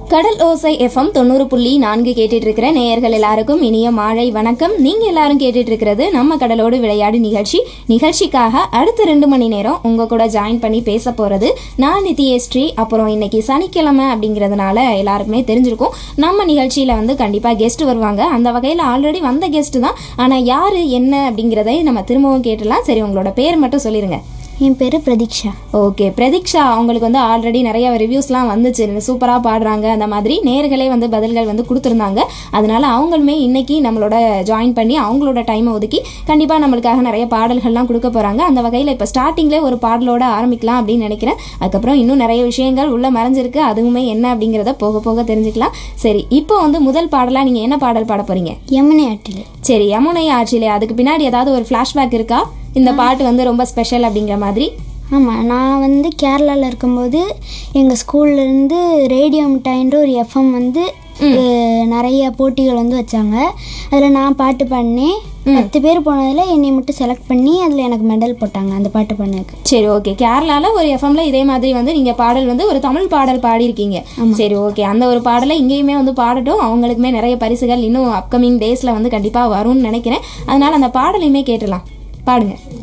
கடல் ஓசை எஃப்எம் தொண்ணூறு புள்ளி நான்கு கேட்டுட்டு இருக்கிற நேயர்கள் எல்லாருக்கும் இனிய மாலை வணக்கம் நீங்க எல்லாரும் கேட்டுட்டு இருக்கிறது நம்ம கடலோடு விளையாடு நிகழ்ச்சி நிகழ்ச்சிக்காக அடுத்த ரெண்டு மணி நேரம் உங்க கூட ஜாயின் பண்ணி பேச போறது நான் நித்யஸ்ரீ அப்புறம் இன்னைக்கு சனிக்கிழமை அப்படிங்கிறதுனால எல்லாருக்குமே தெரிஞ்சிருக்கும் நம்ம நிகழ்ச்சியில வந்து கண்டிப்பா கெஸ்ட் வருவாங்க அந்த வகையில் ஆல்ரெடி வந்த கெஸ்ட் தான் ஆனா யாரு என்ன அப்படிங்கிறதை நம்ம திரும்பவும் கேட்டலாம் சரி உங்களோட பேர் மட்டும் சொல்லிருங்க என் பேர் பிரதீக்ஷா ஓகே பிரதீக்ஷா அவங்களுக்கு வந்து ஆல்ரெடி நிறைய ரிவ்யூஸ்லாம் வந்துச்சு சூப்பராக பாடுறாங்க அந்த மாதிரி நேர்களே வந்து பதில்கள் வந்து கொடுத்துருந்தாங்க அதனால அவங்களுமே இன்னைக்கு நம்மளோட ஜாயின் பண்ணி அவங்களோட டைமை ஒதுக்கி கண்டிப்பாக நம்மளுக்காக நிறைய பாடல்கள்லாம் கொடுக்க போகிறாங்க அந்த வகையில் இப்போ ஸ்டார்டிங்லேயே ஒரு பாடலோட ஆரம்பிக்கலாம் அப்படின்னு நினைக்கிறேன் அதுக்கப்புறம் இன்னும் நிறைய விஷயங்கள் உள்ள மறைஞ்சிருக்கு அதுவுமே என்ன அப்படிங்கிறத போக போக தெரிஞ்சுக்கலாம் சரி இப்போ வந்து முதல் பாடலாக நீங்கள் என்ன பாடல் பாட போகிறீங்க யமுனை ஆற்றில் சரி யமுனை ஆட்சியிலே அதுக்கு பின்னாடி ஏதாவது ஒரு ஃப்ளாஷ்பேக் இருக்கா இந்த பாட்டு வந்து ரொம்ப ஸ்பெஷல் அப்படிங்கிற மாதிரி ஆமாம் நான் வந்து கேரளாவில் இருக்கும்போது எங்கள் ஸ்கூல்லேருந்து ரேடியோ மிட்டாயின்ற ஒரு எஃப்எம் வந்து அஹ், நிறைய போட்டிகள் வந்து வச்சாங்க அதில் நான் பாட்டு பாடினேன் பத்து பேர் போனதில் என்னை மட்டும் செலக்ட் பண்ணி அதில் எனக்கு மெடல் போட்டாங்க அந்த பாட்டு பண்ணதுக்கு சரி ஓகே கேரளால ஒரு எஃப்எம்ல இதே மாதிரி வந்து நீங்க பாடல் வந்து ஒரு தமிழ் பாடல் பாடியிருக்கீங்க சரி ஓகே அந்த ஒரு பாடலை இங்கேயுமே வந்து பாடட்டும் அவங்களுக்குமே நிறைய பரிசுகள் இன்னும் அப்கமிங் டேஸ்ல வந்து கண்டிப்பா வரும்னு நினைக்கிறேன் அதனால அந்த பாடலையுமே கேட்டலாம் பாடுங்க